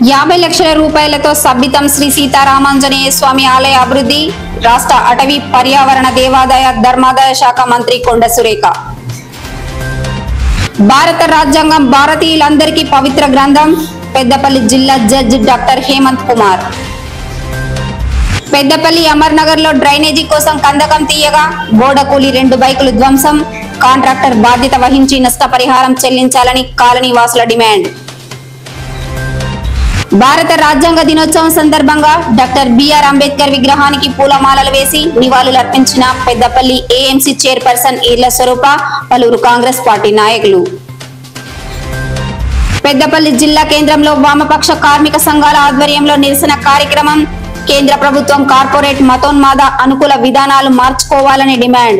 యాభై లక్షల రూపాయలతో సబ్బితం శ్రీ సీతారామాంజనేయ స్వామి ఆలయ అభివృద్ధి రాష్ట్ర అటవీ పర్యావరణ దేవాదాయ ధర్మాదాయ శాఖ మంత్రి కొండ సురేఖ భారత రాజ్యాంగం భారతీయులందరికీ పవిత్ర గ్రంథం పెద్దపల్లి జిల్లా జడ్జి డాక్టర్ హేమంత్ కుమార్ పెద్దపల్లి అమర్నగర్ లో డ్రైనేజీ కోసం కందకం తీయగా గోడ కూలి రెండు బైకులు ధ్వంసం కాంట్రాక్టర్ బాధ్యత వహించి నష్టపరిహారం చెల్లించాలని కాలనీ వాసుల డిమాండ్ భారత రాజ్యాంగ దినోత్సవం సందర్భంగా డాక్టర్ బిఆర్ అంబేద్కర్ విగ్రహానికి పూలమాలలు వేసి నివాళులర్పించిన పెద్దపల్లి ఏఎంసీ చైర్పర్సన్ ఈర్ల స్వరూప పలువురు కాంగ్రెస్ పార్టీ నాయకులు పెద్దపల్లి జిల్లా కేంద్రంలో వామపక్ష కార్మిక సంఘాల ఆధ్వర్యంలో నిరసన కార్యక్రమం కేంద్ర ప్రభుత్వం కార్పొరేట్ మతోన్మాద అనుకూల విధానాలు మార్చుకోవాలని డిమాండ్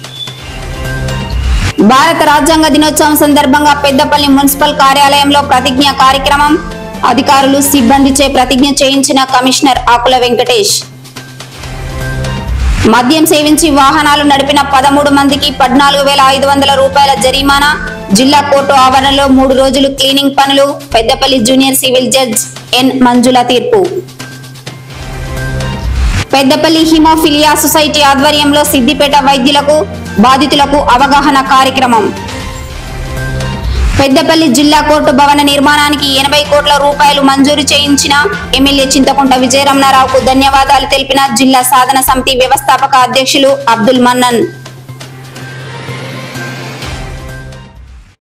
భారత రాజ్యాంగ దినోత్సవం సందర్భంగా పెద్దపల్లి మున్సిపల్ కార్యాలయంలో ప్రతిజ్ఞ కార్యక్రమం అధికారులు సిబ్బందిచే ప్రతిజ్ఞ చేయించిన కమిషనర్ ఆకుల వెంకటేష్ మద్యం సేవించి వాహనాలు నడిపిన పదమూడు మందికి పద్నాలుగు వేల ఐదు వందల రూపాయల జరిమానా జిల్లా కోర్టు ఆవరణలో మూడు రోజులు క్లీనింగ్ పనులు Peddapalli junior civil judge N Manjula తీర్పు పెద్దపల్లి హిమోఫిలియా సొసైటీ ఆధ్వర్యంలో సిద్దిపేట వైద్యులకు బాధితులకు అవగాహన కార్యక్రమం పెద్దపల్లి జిల్లా కోర్టు భవన నిర్మాణానికి ఎనభై కోట్ల రూపాయలు మంజూరు చేయించిన ఎమ్మెల్యే చింతకుంట విజయరమణారావుకు ధన్యవాదాలు తెలిపిన జిల్లా సాధన సమితి వ్యవస్థాపక అధ్యక్షులు అబ్దుల్ మన్నన్